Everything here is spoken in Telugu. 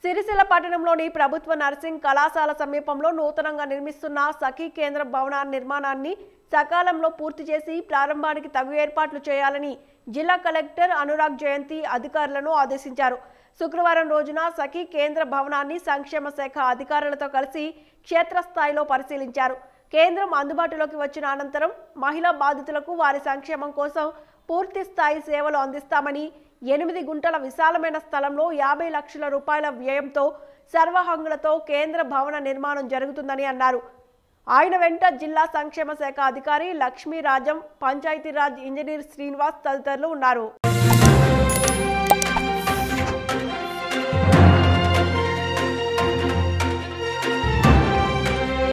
సిరిసిల్ల పట్టణంలోని ప్రభుత్వ నర్సింగ్ కళాశాల సమీపంలో నూతనంగా నిర్మిస్తున్న సఖీ కేంద్ర భవన నిర్మాణాన్ని సకాలంలో పూర్తి చేసి ప్రారంభానికి తగు ఏర్పాట్లు చేయాలని జిల్లా కలెక్టర్ అనురాగ్ జయంతి అధికారులను ఆదేశించారు శుక్రవారం రోజున సఖీ కేంద్ర భవనాన్ని సంక్షేమ శాఖ అధికారులతో కలిసి క్షేత్రస్థాయిలో పరిశీలించారు కేంద్రం అందుబాటులోకి వచ్చిన అనంతరం మహిళా బాధితులకు వారి సంక్షేమం కోసం పూర్తి స్థాయి సేవలు అందిస్తామని ఎనిమిది గుంటల విశాలమైన స్థలంలో యాభై లక్షల రూపాయల వ్యయంతో సర్వహంగులతో కేంద్ర భవన నిర్మాణం జరుగుతుందని అన్నారు ఆయన వెంట జిల్లా సంక్షేమ శాఖ అధికారి లక్ష్మీరాజం పంచాయతీరాజ్ ఇంజనీర్ శ్రీనివాస్ తదితరులు ఉన్నారు